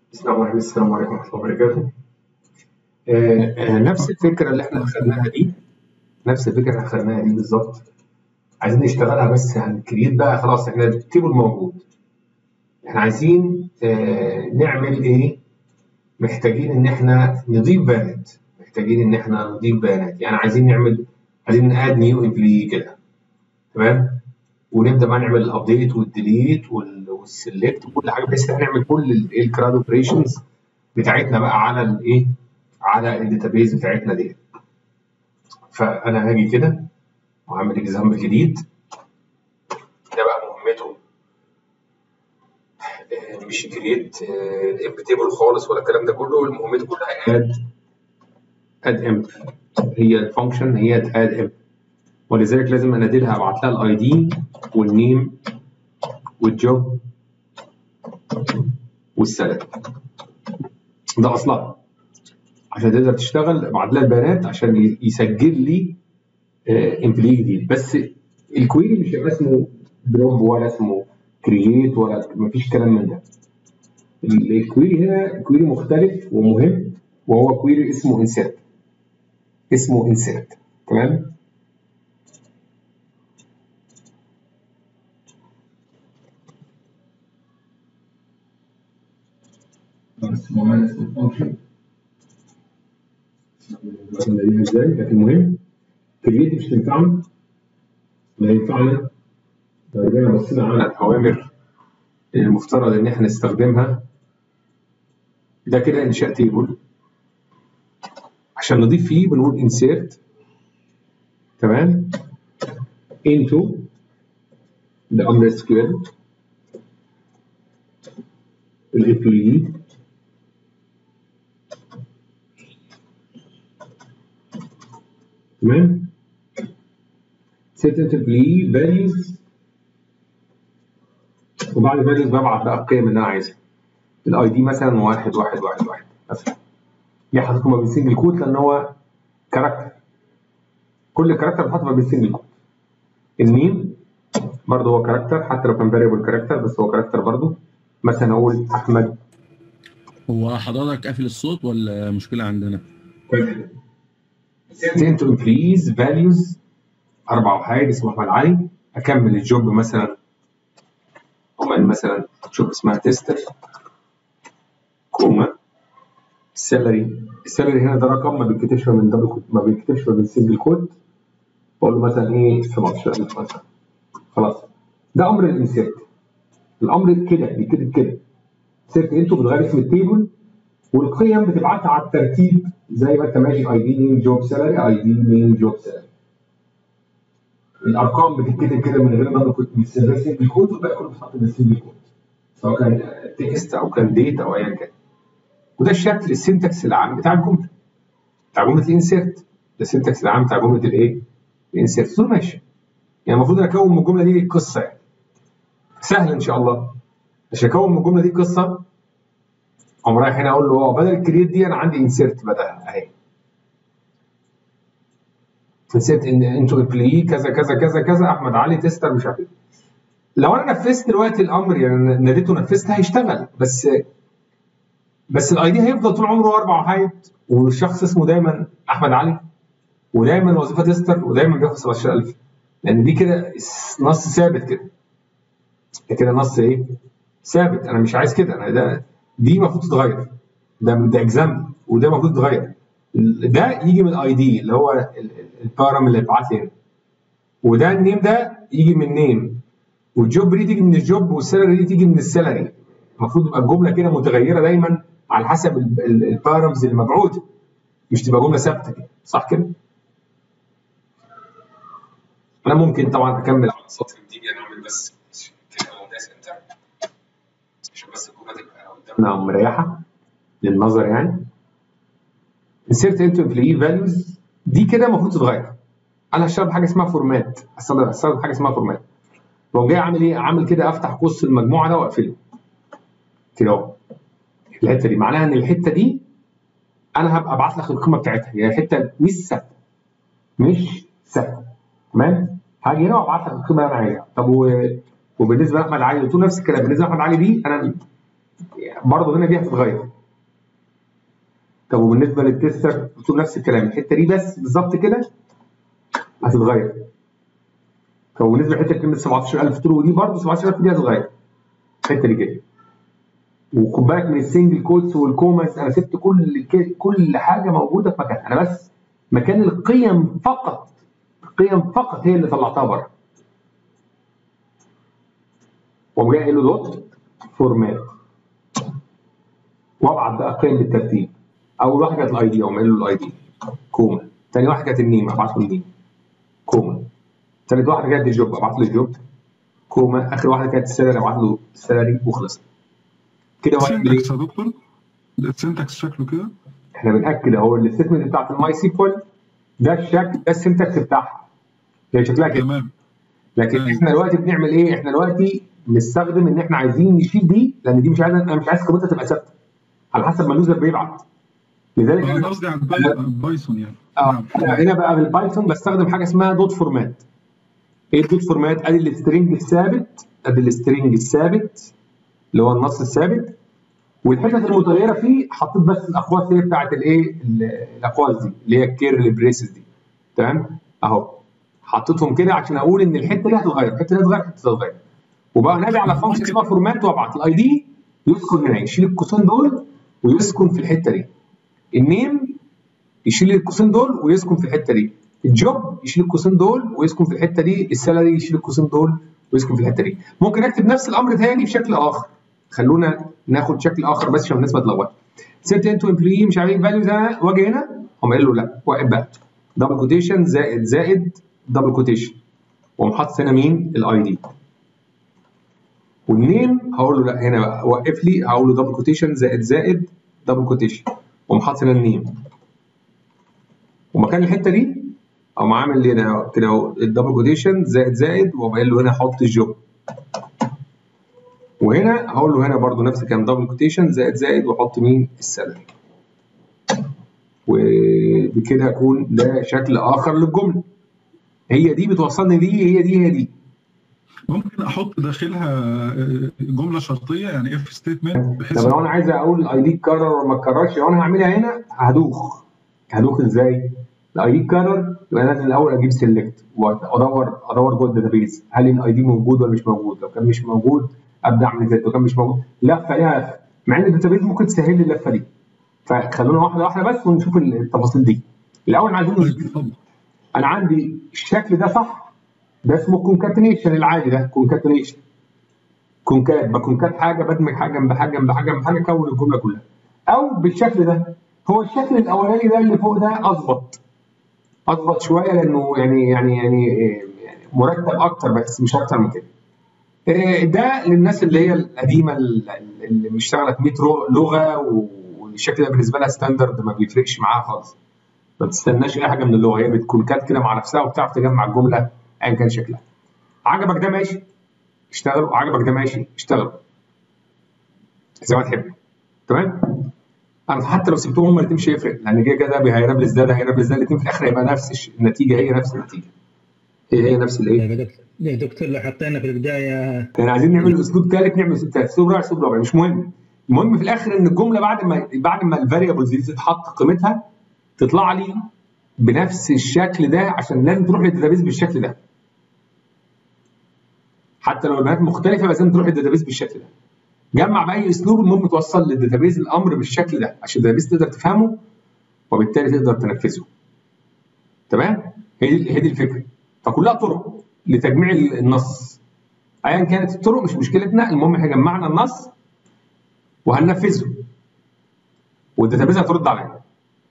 السلام عليكم السلام عليكم ورحمة الله وبركاته. آه، آه، نفس الفكرة اللي احنا أخدناها دي نفس الفكرة اللي أخدناها دي بالظبط عايزين نشتغلها بس هنكريت بقى خلاص احنا التيبل موجود. احنا عايزين آه، نعمل إيه؟ محتاجين إن احنا نضيف بيانات محتاجين إن احنا نضيف بيانات يعني عايزين نعمل عايزين ناد نيو امبلي كده تمام؟ ونبدا بقى نعمل الابديت والديليت والسلكت وكل حاجه بحيث ان احنا نعمل كل الكراد اوبريشنز بتاعتنا بقى على الايه على الداتابيز بتاعتنا دي فانا هاجي كده وهعمل اكزامبل جديد ده بقى مهمته آه، مش كريت الام تيبل خالص ولا الكلام ده كله مهمته كلها اد اد ام هي الفانكشن هي اد ام ولذلك لازم انادلها ابعت لها الاي دي والنيم والجوب والسالري ده اصلها عشان تقدر تشتغل ابعت لها البيانات عشان ي- يسجل لي امبلي جديد بس الكويري مش هيبقى اسمه دروب ولا اسمه كرييت ولا مفيش كلام من ده ال- الكويري هنا كويري مختلف ومهم وهو كويري اسمه انسيرت اسمه انسيرت تمام بس معانا اسم الفانكشن مثلا ازاي لكن المهم كرييت مش تنفعنا لا ينفعنا لو رجعنا بصينا على الاوامر اللي المفترض ان احنا نستخدمها ده كده انشاء تيبل عشان نضيف فيه بنقول insert تمام into ده امر SQL الامبلوي تمام set employee values وبعد values ببعت بقى القيم اللي انا عايزها الاي دي مثلا واحد واحد واحد واحد مثلا ليه حاططهم ما بين سنجل كوت لان هو كاركتر كل كاركتر بتحط ما بين سنجل كوت النيم برضه هو كاركتر حتى لو كان فاريبل كاركتر بس هو كاركتر برضه مثلا اقول احمد هو حضرتك قافل الصوت ولا مشكلة عندنا؟ send to employees values اربع وحايد اسمه احمد علي اكمل الجوب مثلا كوما مثلا جوب اسمها تيستر كوما السالري السالري هنا ده رقم ما بيتكتبش من دبل كود ما بيتكتبش من سنجل كود بقول له مثلا ايه 17000 مثلا خلاص ده امر الانسيرت الامر كده بيتكتب كده سيرت انتوا بتغير اسم التيبل والقيم بتبعتها على الترتيب زي ما انت ماشي اي دي نيم جوب سالري اي دي نيم جوب سالري الارقام بتتكتب كده من غير ما كنت من غير سنجل كود والباقي كله بيتحط من سنجل كود سواء كان تكست او كان ديت او ايا كان وده الشكل السنتكس العام بتاع الجمله بتاع جمله الانسيرت ده السنتكس العام بتاع جمله الايه؟ الانسيرت دول ماشي يعني المفروض انا اكون من الجمله دي قصه يعني سهل ان شاء الله عشان اكون من الجمله دي قصه اقوم رايح هنا اقول له اه بدل الكرييت دي انا عندي انسيرت بدلها اهي انسيرت ان انتوا امبلوي كذا كذا كذا كذا احمد علي تستر مش عارف ايه لو انا نفذت دلوقتي الامر يعني ناديته نفذت هيشتغل بس بس الاي دي هيفضل طول عمره اربع وحايد والشخص اسمه دايما احمد علي ودايما وظيفه تستر ودايما بياخد 17000 لان دي كده نص ثابت كده ده كده نص ايه؟ ثابت انا مش عايز كده انا ده دي المفروض تتغير ده ده اكزامبل وده المفروض يتغير ده يجي من الاي دي اللي هو ال- ال- البارام اللي اتبعت لي هنا وده النيم ده يجي من نيم والجوب دي تيجي من الجوب والسالري دي تيجي من السالري المفروض يبقى الجمله كده متغيره دايما على حسب ال- ال- البارامز اللي مبعوثه مش تبقى جمله ثابته كده صح كده؟ انا ممكن طبعا اكمل على سطر جديد يعني اعمل بس كده وناس انتر عشان بس الجمله تبقى قدامنا مريحه للنظر يعني insert into employee values دي كده المفروض تتغير انا هشتغل بحاجه اسمها فورمات هستخدم هستخدم حاجه اسمها فورمات بقوم جاي عامل ايه؟ عامل كده افتح قوس المجموعه ده واقفله كده اهو الحته دي معناها ان الحته دي انا هبقى ابعت لك القيمه بتاعتها هي حته مش ثابته مش ثابته تمام؟ هاجي هنا وابعت لك القيمه اللي انا عايزها طب و... وبالنسبه لاحمد علي قلت له نفس الكلام بالنسبه لاحمد علي دي انا برضه هنا دي هتتغير طب وبالنسبه للتستر قلت له نفس الكلام الحته دي بس بالظبط كده هتتغير طب وبالنسبه لحته كلمه 17000 ترو دي برضه 17000 دي هتتغير الحته دي كده وخد بالك من السنجل كوتس والكوماس انا سبت كل كل حاجه موجوده في مكانها انا بس مكان القيم فقط القيم فقط هي اللي طلعتها بره وقوم جاي قايل له دوت فورمات وابعت بقى القيم بالترتيب اول واحده كانت الاي دي اقوم قايل له الاي دي كوما ثاني واحده كانت النيم ابعت له النيم كوما ثالث واحده كانت الجوب ابعت له الجوب كوما اخر واحده كانت السالري ابعت له السالري وخلص كده هو هيعمل ايه؟ السنتكس يا دكتور السنتكس شكله كده احنا بناكد اهو الستمنت بتاعت الماي سيكوال ده الشكل ده السنتكس بتاعها هي شكلها كده تمام لكن تمام. احنا دلوقتي بنعمل ايه؟ احنا دلوقتي بنستخدم ان احنا عايزين نشيل دي لان دي مش عايز انا مش عايز قيمتها تبقى ثابته على حسب ما اليوزر بيبعت لذلك انا انا قصدي على الباي- البايثون يعني اه نعم. أنا هنا بقى بالبايثون بستخدم حاجه اسمها دوت فورمات ايه الدوت فورمات؟ ادي السترنج الثابت ادي السترنج الثابت اللي هو النص الثابت والحتت المتغيره فيه حطيت بس الاقواس اللي هي بتاعت الايه ال- الاقواس دي اللي هي الكيرل بريسز دي تمام اهو حطيتهم كده عشان اقول ان الحته دي هتتغير الحته دي هتتغير الحته دي هتتغير وبقى نادي على فانكشن اسمها فورمات وابعت الاي دي يسكن هنا يشيل القوسين دول ويسكن في الحته دي النيم يشيل القوسين دول ويسكن في الحته دي الجوب يشيل القوسين دول ويسكن في الحته دي السالري يشيل القوسين دول ويسكن في الحته دي ممكن اكتب نفس الامر تاني بشكل اخر خلونا ناخد شكل اخر بس عشان الناس ما تتلخبطش سيت انتو امبلوي مش عارف ايه فاليو ده واجي هنا قام قايل له لا واقف بقى دبل كوتيشن زائد زائد دبل كوتيشن واقوم حاطط هنا مين الاي دي والنيم هقول له لا هنا بقى وقف لي هقول له دبل كوتيشن زائد زائد دبل كوتيشن واقوم حاطط هنا النيم ومكان الحته دي اقوم عامل لي هنا كده اهو الدبل كوتيشن زائد زائد واقوم قايل له هنا حط الجوب وهنا هقول له هنا برضو نفس الكلام دبل كوتيشن زائد زائد واحط مين السالري وبكده هكون ده شكل اخر للجمله هي دي بتوصلني دي هي دي هي دي ممكن احط داخلها آه، جمله شرطيه يعني اف ستيتمنت بحيث طب لو انا عايز اقول الاي دي اتكرر ولا ما اتكررش لو انا هعملها هنا هدوخ هدوخ ازاي؟ الاي دي اتكرر يبقى لازم الاول اجيب سيلكت وادور ادور جوه الداتابيز هل الاي دي موجود ولا مش موجود؟ لو كان مش موجود ابدا اعمل ازاي؟ لو كان مش موجود لفه ليها لفه مع ان الداتابيز ممكن تسهل لي اللفه دي فخلونا واحده واحده بس ونشوف التفاصيل دي الاول عايزين نشوف طب انا عندي الشكل ده صح ده اسمه كونكاتنيشن العادي ده كونكاتنيشن كونكات بكونكات حاجه بدمج حاجه جنب حاجه جنب حاجه جنب حاجه كون الجمله كلها او بالشكل ده هو الشكل الاولاني ده اللي فوق ده اظبط اظبط شويه لانه يعني يعني يعني يعني مرتب اكتر بس مش اكتر من كده إيه ده للناس اللي هي القديمه اللي مش اشتغلت 100 لغه والشكل ده بالنسبه لها ستاندرد ما بيفرقش معاها خالص ما بتستناش اي حاجه من اللغه هي بتكون كات كده مع نفسها وبتعرف تجمع الجمله ايا كان شكلها عجبك ده ماشي اشتغل وعجبك ده ماشي اشتغل زي ما تحب تمام انا حتى لو سبتهم هما الاثنين مش هيفرق لان كده كده ده هيرابلس ده ده هيرابلس ده الاثنين في الاخر هيبقى نفس الش- النتيجه هي نفس النتيجه هي هي نفس الايه يا دكتور يا دكتور لو حطينا في البدايه كان عايزين نعمل اسلوب ثالث نعمل اسلوب ثالث اسلوب رابع اسلوب رابع مش مهم المهم في الاخر ان الجمله بعد ما بعد ما الفاريبلز دي تتحط قيمتها تطلع لي بنفس الشكل ده عشان لازم تروح للداتابيز بالشكل ده حتى لو البيانات مختلفه بس لازم تروح للداتابيز بالشكل ده جمع باي اسلوب المهم توصل للداتابيز الامر بالشكل ده عشان الداتابيز تقدر تفهمه وبالتالي تقدر تنفذه تمام هي دي هي دي الفكره فكلها طرق لتجميع النص ايا كانت الطرق مش مشكلتنا المهم احنا جمعنا النص وهننفذه والداتابيز هترد علينا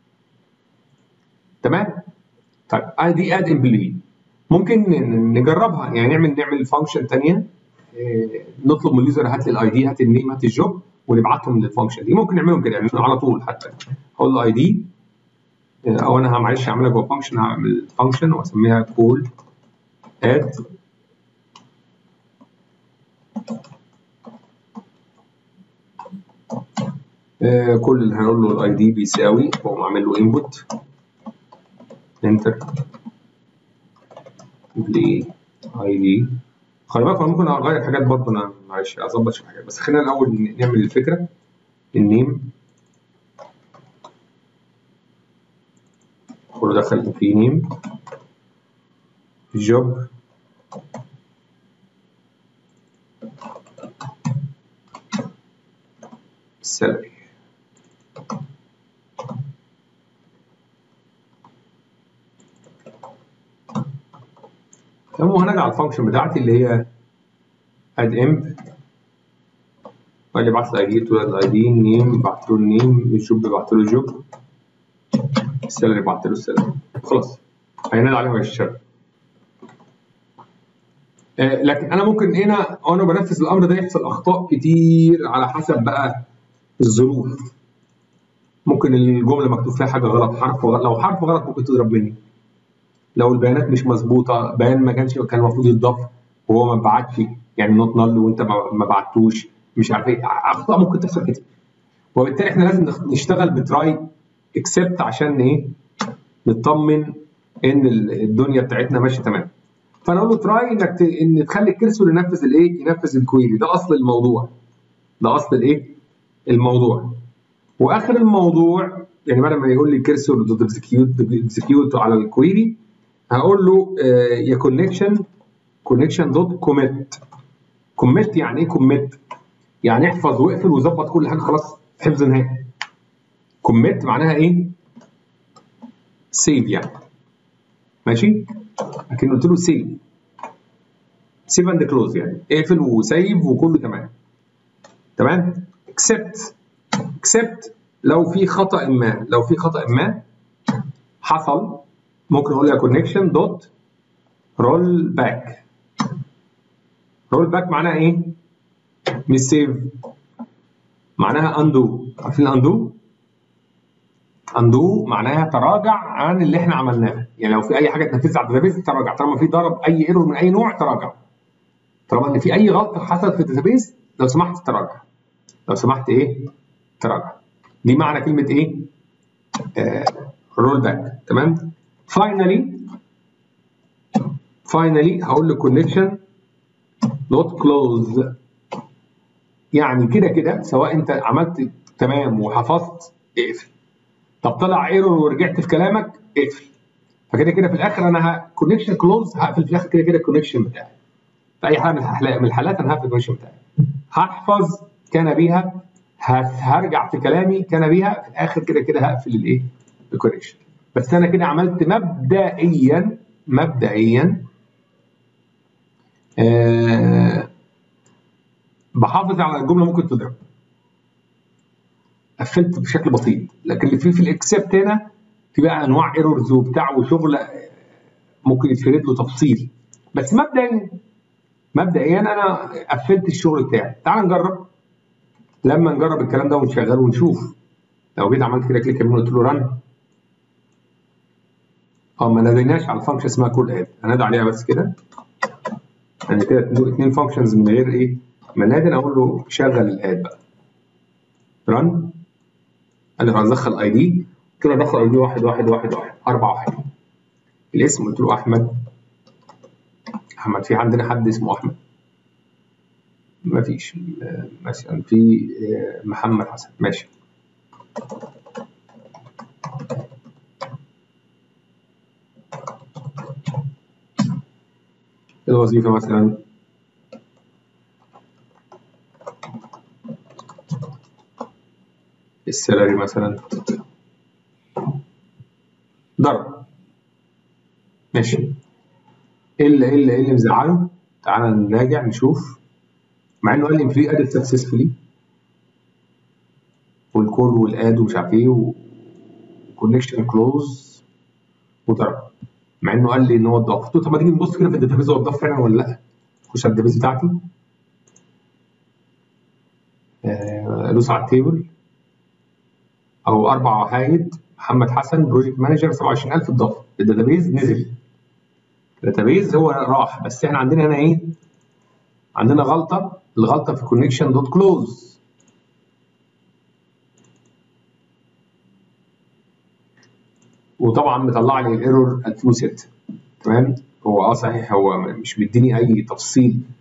تمام طيب آه دي اد امبلي ممكن ن- نجربها يعني نعمل نعمل فانكشن ثانيه نطلب من اليوزر هات لي الاي دي هات النيم هات الجوب ونبعتهم للفانكشن دي ممكن نعملهم كده يعني على طول حتى اقول له اي دي او انا معلش هعملها جوه فانكشن هعمل فانكشن واسميها كول اد آه، كل اللي هنقول له الاي دي بيساوي واقوم عامل له انبوت انتر لي اي دي خلي بالك انا ممكن اغير حاجات برضه انا معلش اظبط شويه حاجات بس خلينا الاول نعمل الفكره النيم خد دخل في نيم جوب salary تمام وهنرجع على الفانكشن بتاعتي اللي هي اد امب اللي بعت له اي دي تقول الاي دي نيم بعت له النيم الجوب بعت له الجوب السالري بعت له السالري خلاص هينادي عليهم هيشتغل آه، لكن انا ممكن هنا وانا بنفذ الامر ده يحصل اخطاء كتير على حسب بقى الظروف ممكن الجمله مكتوب فيها حاجه غلط حرف غلط لو حرف غلط ممكن تضرب مني لو البيانات مش مظبوطه بيان ما كانش كان المفروض يتضاف وهو ما بعتش يعني نوت نل وانت ما ما بعتوش مش عارف ايه اخطاء ممكن تحصل كتير وبالتالي احنا لازم نخ- نشتغل بتراي اكسبت عشان ايه نطمن ان ال- الدنيا بتاعتنا ماشيه تمام فانا اقول له تراي انك ت... ان تخلي الكرسور ينفذ الايه ينفذ الكويري ده اصل الموضوع ده اصل الايه الموضوع واخر الموضوع يعني بعد ما يقول لي كرسور دوت اكزكيوت اكزكيوت على الكويري هقول له آه، يا كونكشن كونكشن دوت كوميت كوميت يعني ايه كوميت؟ يعني احفظ واقفل وظبط كل حاجه خلاص حفظ نهائي كوميت معناها ايه؟ سيف يعني ماشي؟ لكن قلت له سيف سيف اند كلوز يعني اقفل وسيف وكله تمام تمام؟ اكسبت اكسبت لو في خطا ما لو في خطا ما حصل ممكن اقول لها كونكشن دوت رول باك رول باك معناها ايه؟ مش سيف معناها اندو عارفين اندو؟ اندو معناها تراجع عن اللي احنا عملناه يعني لو في اي حاجه اتنفذت على الداتابيز تراجع طالما في ضرب اي ايرور من اي نوع تراجع طالما ان في اي غلطه حصلت في الداتابيز لو سمحت تراجع لو سمحت ايه؟ تراجع دي معنى كلمه ايه؟ رول باك تمام؟ فاينلي فاينلي هقول له كونكشن نوت كلوز يعني كده كده سواء انت عملت تمام وحفظت اقفل طب طلع ايرور ورجعت في كلامك اقفل فكده كده في الاخر انا كونكشن كلوز هقفل في الاخر كده كده الكونكشن بتاعي في اي حاله من الحالات من الحالات انا هقفل الكونكشن بتاعي هحفظ كان بيها ه- هرجع في كلامي كان بيها في الاخر كده كده هقفل الايه الكونكشن بس انا كده عملت مبدئيا مبدئيا آه بحافظ على الجمله ممكن تضرب قفلت بشكل بسيط لكن اللي فيه في الاكسبت هنا في بقى انواع ايرورز وبتاع وشغل آه، ممكن يتفرد له تفصيل بس مبدئيا مبدئيا انا قفلت الشغل بتاعي تعال نجرب لما نجرب الكلام ده ونشغله ونشوف لو جيت عملت كده كليك يمين قلت له رن اه ما ناديناش على الفانكشن اسمها كول اد هنادي عليها بس كده يعني كده اثنين فانكشنز من غير ايه ما نادي انا اقول له شغل الاد بقى رن قال لي خلاص دخل اي دي قلت له دخل اي دي واحد واحد واحد واحد اربع واحد الاسم قلت له احمد احمد في عندنا حد اسمه احمد مفيش آه، مثلا في آه، محمد حسن ماشي الوظيفة مثلا السالري مثلا ضرب ماشي ايه اللي ايه اللي ايه اللي مزعله تعالى نراجع نشوف مع انه قال لي في ادد سكسسفولي والكول والاد ومش عارف ايه وكونكشن كلوز وضرب مع انه قال لي ان هو اتضاف قلت له طب ما تيجي نبص كده في الداتابيز هو اتضاف فعلا ولا لا خش على الداتابيز بتاعتي آه، ادوس على التيبل او اربع وحايد محمد حسن بروجكت مانجر 27000 اتضاف الداتابيز نزل الداتابيز هو راح بس احنا عندنا هنا ايه عندنا غلطه الغلطه في كونكشن دوت كلوز وطبعا مطلع لي الايرور 2006 تمام هو اه صحيح هو مش مديني اي تفصيل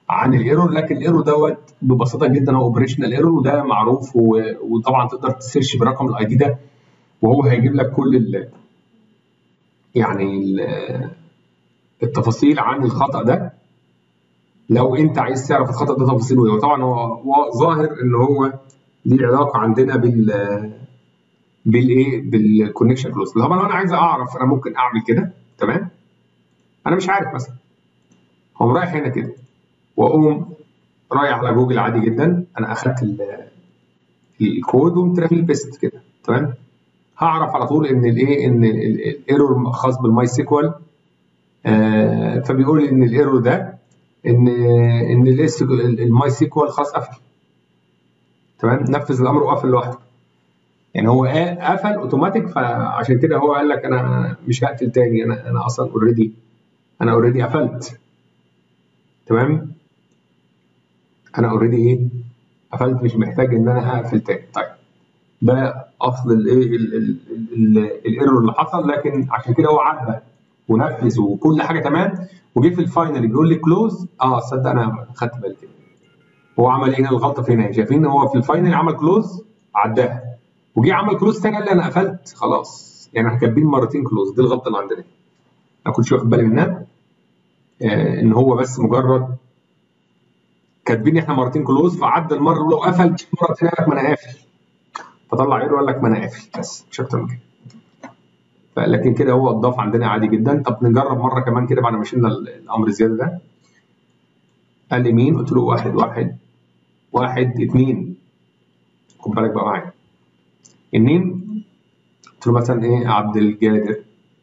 عن الايرور لكن الايرور دوت ببساطه جدا هو اوبريشنال ايرور وده معروف و- وطبعا تقدر تسيرش برقم الاي دي ده وهو هيجيب لك كل ال يعني ال- التفاصيل عن الخطا ده لو انت عايز تعرف الخطا ده تفاصيله ايه وطبعا هو هو ظاهر ان هو ليه علاقه عندنا بال بالايه بالكونكشن كلوز طبعا لو انا عايز اعرف انا ممكن اعمل كده تمام انا مش عارف مثلا هقوم رايح هنا كده واقوم رايح على جوجل عادي جدا انا اخدت ال- الكود وقمت رامي البيست كده تمام هعرف على طول ان الايه ان الايرور خاص بالماي سيكوال آه فبيقول لي ان الايرور ده ان ان الاس الماي سيكوال خاص قفل تمام نفذ الامر وقفل لوحده يعني هو قا- قفل اوتوماتيك فعشان كده هو قال لك انا مش هقفل تاني انا انا اصلا اوريدي انا اوريدي قفلت تمام انا اوريدي ايه قفلت مش محتاج ان انا اقفل تاني طيب ده اصل الايه ال- ال- ال- الايرور اللي حصل لكن عشان كده هو عدى ونفذ وكل حاجه تمام وجه في الفاينل بيقول لي كلوز اه صدق انا خدت بالي كده هو عمل ايه هنا الغلطه فين اهي شايفين هو في الفاينل عمل كلوز عداها وجه عمل كلوز تاني قال لي انا قفلت خلاص يعني احنا كاتبين مرتين كلوز دي الغلطه اللي عندنا انا كنتش واخد بالي منها آه ان هو بس مجرد كاتبين احنا مرتين كلوز فعدى المره الاولى وقفل مره ثانيه قال لك ما انا قافل فطلع ايرور قال لك ما انا قافل بس مش اكتر من كده لكن كده هو اتضاف عندنا عادي جدا طب نجرب مره كمان كده بعد ما شلنا ال- الامر الزياده ده قال لي مين قلت له واحد واحد واحد اتنين خد بالك بقى معايا النيم قلت له مثلا ايه عبد الجادر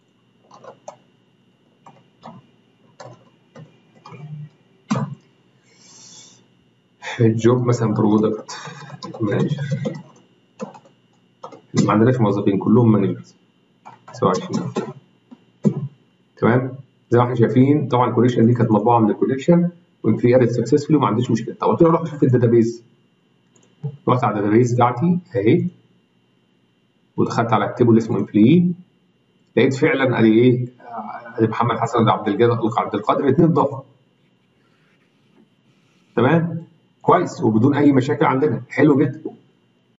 الجوب مثلا برودكت مانجر ما عندناش موظفين كلهم مانجرز 27 تمام زي ما احنا شايفين طبعا الكوليكشن دي كانت مطبوعه من الكوليكشن وانكريتد سكسسفولي وما عنديش مشكله طب قلت له روح شوف الداتابيز رحت على الداتابيز بتاعتي اهي ودخلت على التيبل اللي اسمه امبلي لقيت فعلا ادي ايه ادي محمد حسن عبد الجاد عبد القادر الاثنين اتضافوا تمام كويس وبدون اي مشاكل عندنا حلو جدا